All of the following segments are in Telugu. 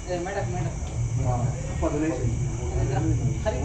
మేడం మేడం వదిలేసి హరి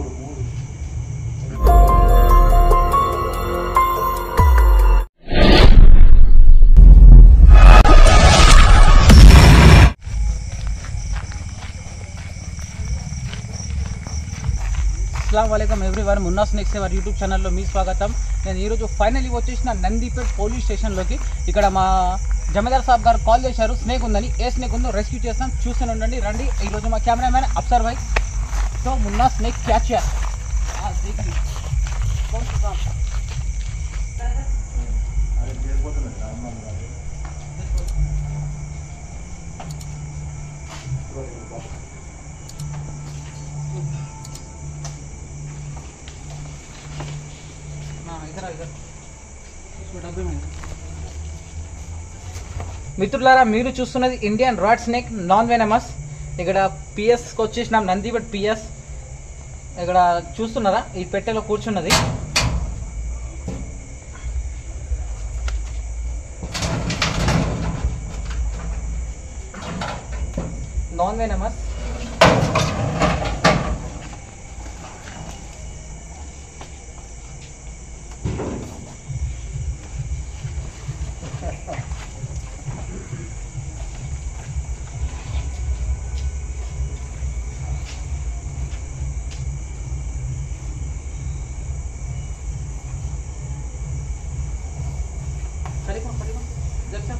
అస్సలం వాలేకం everyone Munna snakes our YouTube ఛానల్లో మీ స్వాగతం నేను ఈరోజు ఫైనల్లీ వచ్చేసిన నందిపేట్ పోలీస్ స్టేషన్లోకి ఇక్కడ మా జమీదార్ సాబ్ గారు కాల్ చేశారు స్నేక్ ఉందని ఏ స్నేక్ ఉందో రెస్క్యూ చేస్తాం చూస్తూనే ఉండండి రండి ఈరోజు మా కెమెరామ్యాన్ అబ్సర్వ్ అయి సో మున్నా స్నేక్ క్యాచ్ చేయాలి ఇద్దరు ఇద్దరు మిత్రులారా మీరు చూస్తున్నది Indian rat snake non venomous ఇక్కడ పిఎస్కి వచ్చేసినాం నందిబట్ పిఎస్ ఇక్కడ చూస్తున్నారా ఈ పెట్టెలో కూర్చున్నది నాన్ వెనమస్ సరిపో సరిపో దర్శనం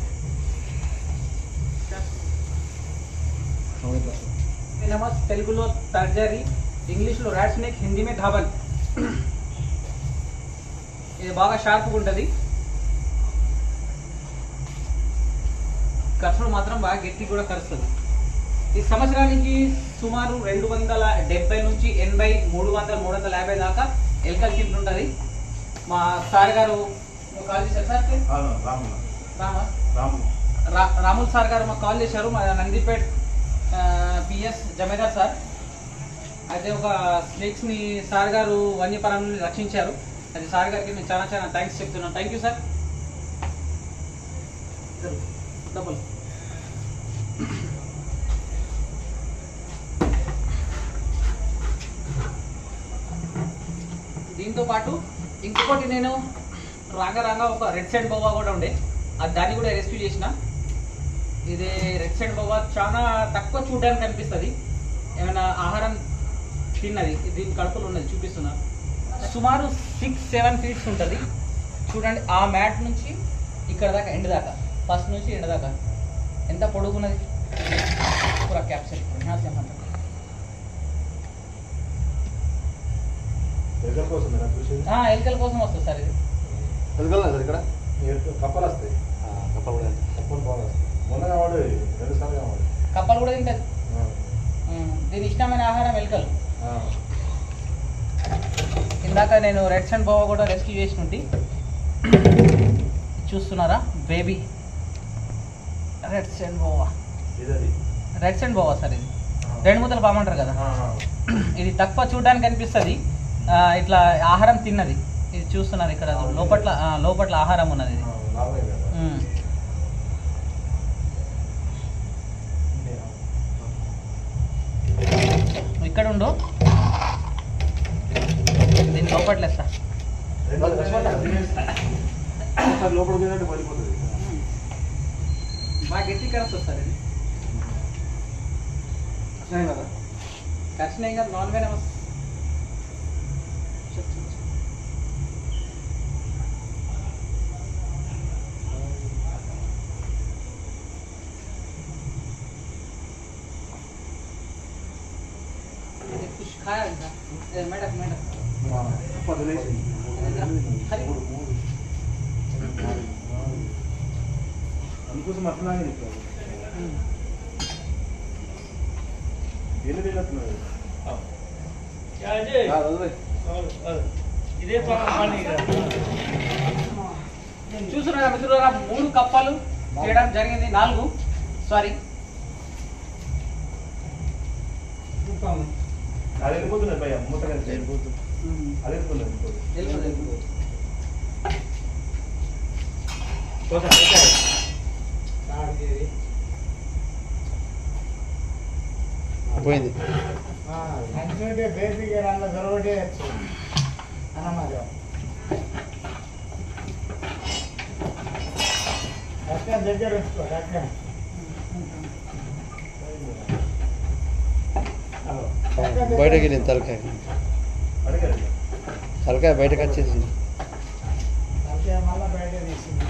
नमस తెలుగులో తర్జరీ ఇంగ్లీష్లో ర్యాట్ స్నేక్ హిందీ మే ధావన్ ఇది బాగా షార్ప్గా ఉంటుంది కరుసుడు మాత్రం బాగా గట్టి కూడా కరుస్తుంది ఈ సంవత్సరానికి సుమారు రెండు వందల డెబ్బై నుంచి ఎనభై మూడు వందల మూడు వందల యాభై దాకా ఎల్కల్ కింద ఉంటుంది మా సార్ గారు కాల్ చేశారు సార్ రాములు రామా రాములు రా- రాముల్ సార్ గారు మాకు కాల్ చేశారు మా నందిపేట్ పిఎస్ జమేదార్ సార్ అయితే ఒక స్నేక్స్ ని సార్ గారు వన్యప్రాణం నుండి రక్షించారు అది సార్ గారికి నేను చాలా చాలా థ్యాంక్స్ చెప్తున్నాను థ్యాంక్ యూ సార్ డబుల్ దీంతో పాటు ఇంకొకటి నేను రాగా రాగా ఒక రెడ్ సైడ్ బొవ్వా కూడా ఉండే అది దాన్ని కూడా రెస్క్యూ చేసిన ఇది రెడ్ సైడ్ బొవ్వా చాలా తక్కువ చూడడానికి కనిపిస్తుంది ఏమైనా ఆహారం తిన్నది ఇది దీని కడుపులో ఉన్నది చూపిస్తున్నా సుమారు సిక్స్ సెవెన్ ఫీట్స్ ఉంటుంది చూడండి ఆ మ్యాట్ నుంచి ఇక్కడ దాకా ఎండ్ దాకా ఫస్ట్ నుంచి ఎండ్ దాకా ఎంత పొడుగున్నది పూరా క్యాప్చర్ ఎక్కడ కోసం మీరు చూసేది ఎలికల కోసం వస్తుంది సార్ ఇది ఎదుగుదా సార్ ఇక్కడ కప్పలు వస్తాయి కప్పలు కూడా కప్పలు బాగా వస్తాయి మొన్న కావాడు రెండు సార్లు కావాడు కప్పలు కూడా తింటది ఉమ్, దీని ఇష్టమైన ఆహారం ఎలుకలు ఇందాక నేను రెడ్ సైడ్ బోవా కూడా రెస్క్యూ చేసినట్టు చూస్తున్నారా బేబీ రెడ్ సైడ్ బోవా ఇదది రెడ్ సైడ్ బోవా సార్ ఇది రెండు ముద్దలు బాగుంటారు కదా ఇది తక్కువ చూడడానికి అనిపిస్తుంది ఆ, ఇట్లా ఆహారం తిన్నది ఇది చూస్తున్నారు ఇక్కడ లోపట్ల ఆ, లోపట్ల ఆహారం ఉన్నది ఇది లాభమే కదా ఉమ్. నువ్వు ఇక్కడ ఉండు దీని లోపట్లేస్తా ఒకసారి లోపల పోయినట్టు పడిపోతుంది బాగా గట్టి కరస్ వస్తారు ఇది అట్లనే కదా కరిచిన ఇంకా నాన్ వెనమస్ कुछ खाया इनका ए, मैडम मैडम వదిలేసి హరి అందుకోసం అట్లాగే చెప్పారు ఎన్ని తిన్నట్టున్నారు ఇదే పని చూస్తున్నారా మిత్రులారా మూడు కప్పలు చేయడం జరిగింది నాలుగు సారీ అది వెళ్ళిపోతున్నాయి భయ్య మూత కలిసి వెళ్ళిపోతుంది అది వెళ్ళిపోతుంది కోసం, ఓకే. ఆ, ఆ, అది, అది. ఇదే. అది. పోయింది మంచిగా బేబీకి రాళ్ళ దొరకటే అన్నమాట అక్క దగ్గర ఉంచుకో అక్క బయటకి వెళ్ళింది తలకాయ అడిగారు తలకాయ బయటకు వచ్చేసింది అక్క మళ్ళీ బయట తీసింది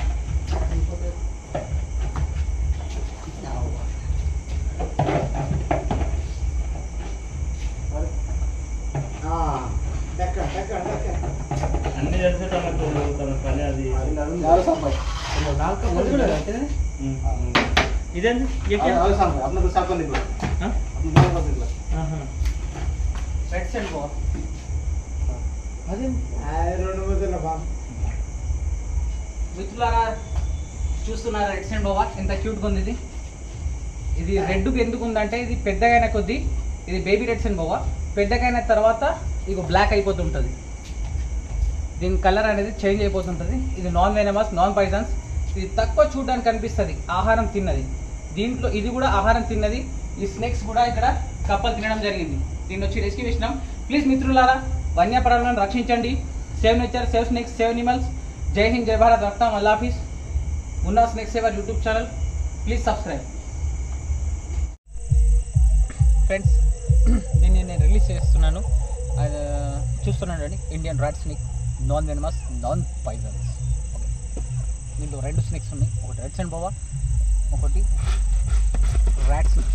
దక్క దక్క దక్క అన్ని తెలిసేటప్పుడు తన పని అది ఇదేంటి రెడ్ సెండ్ బోవా అది రెండు ముద్దల బాగా మిత్రులారా చూస్తున్నారా రెడ్ సెండ్ బోవా ఎంత క్యూట్గా ఉంది ఇది ఇది రెడ్ ఎందుకు ఉందంటే ఇది పెద్దగైన కొద్దీ ఇది బేబీ రెడ్ సెండ్ బోవా పెద్దగైన తర్వాత ఇక బ్లాక్ అయిపోతుంటుంది దీని కలర్ అనేది చేంజ్ అయిపోతుంటుంది ఇది నాన్ వెనమస్ నాన్ పైజన్స్ ఇది తక్కువ చూడడానికి కనిపిస్తుంది ఆహారం తిన్నది దీంట్లో ఇది కూడా ఆహారం తిన్నది ఈ స్నేక్స్ కూడా ఇక్కడ కప్పలు తినడం జరిగింది దీన్ని వచ్చి రెస్క్యూ చేసినాం ప్లీజ్ మిత్రులారా వన్యప్రాణులను రక్షించండి save nature save snakes save animals జై హింద్ జై భారత్ రక్తం అల్లాఫీస్ ఉన్న snakes saver YouTube channel please subscribe friends దీన్ని నేను రిలీజ్ చేస్తున్నాను అది చూస్తున్నాను అండి Indian rat snake non venomous non poisons okay దీంట్లో రెండు స్నేక్స్ ఉన్నాయి ఒకటి రెడ్ అండ్ బోవా ఒకటి ర్యాట్ స్నేక్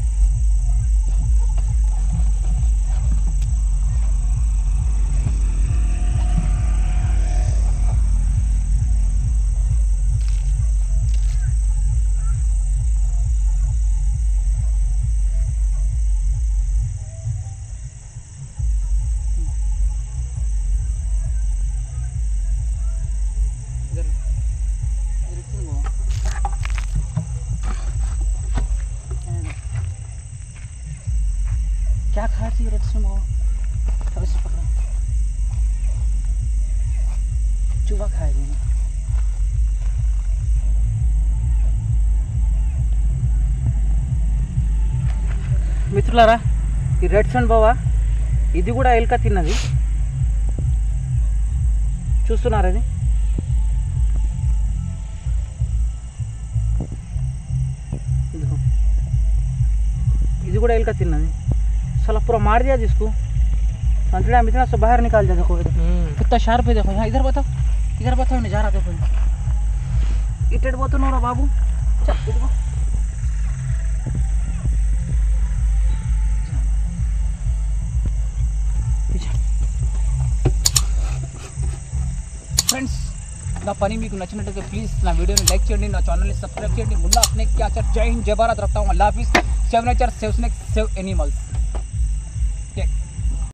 इधर इधर क्यों हुआ क्या खा रही है रेड से वो कब से पकड़ा चूहा खा रही है మిత్రులారా ఈ రెడ్ సన్ బావా ఇది కూడా ఎలుక తిన్నది చూస్తున్నారా ఇది देखो ఇది కూడా एल का తిన్నది साला पूरा मार दिया जिसको अंतड़ा में इतना से बाहर निकाल दिया देखो इधर कितना शार्प है देखो यहाँ इधर बताओ इधर बताओ नहीं जा रहा देखो इटेड बोतो नोरा बाबू चल इधर ఫ్రెండ్స్ నా పని మీకు నచ్చినట్టయితే ప్లీజ్ నా వీడియోని లైక్ చేయండి నా ఛానల్ని సబ్స్క్రైబ్ చేయండి మున్నా స్నేక్ క్యాచర్ జై హింద్ జై భారత్ రక్తాం అల్లా హాఫీస్ save nature save snake save animals